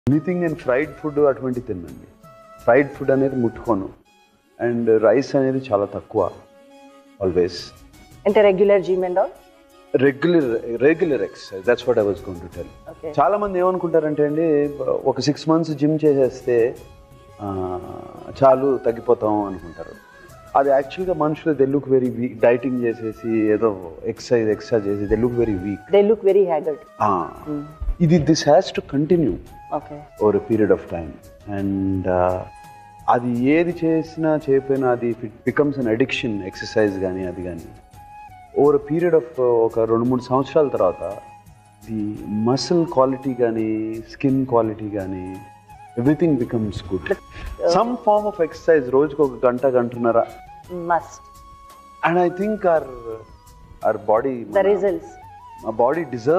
anything నేను fried food అటువంటి తినండి ఫ్రైడ్ ఫుడ్ అనేది ముట్టుకోను అండ్ రైస్ అనేది చాలా తక్కువ ఆల్వేస్ అంటే regular gym and all regular regular exercise that's what I was gonna tell okay చాలా మంది ఏమనుకుంటారంటే అండి ఒక సిక్స్ మంత్స్ జిమ్ చేసేస్తే ఆ, చాలు తగ్గిపోతాం అనుకుంటారు అది యాక్చువల్గా మనుషులు they look very weak dieting చేసేసి ఏదో ఎక్సర్సైజ్ ఎక్సర్సైజ్ చేసి they look very weak they look very haggard ఇది this has to continue okay over period of time and అది ఏది చేసినా చేయకపోయినా అది it becomes an addiction exercise కానీ అది కానీ ఓవర్ పీరియడ్ ఆఫ్ ఒక రెండు మూడు సంవత్సరాల తర్వాత ది మసిల్ క్వాలిటీ కానీ స్కిన్ క్వాలిటీ కానీ everything becomes good some form of exercise రోజుకి ఒక గంట గంటన్నర must and I think our our body the results మా బాడీ డిజర్వ్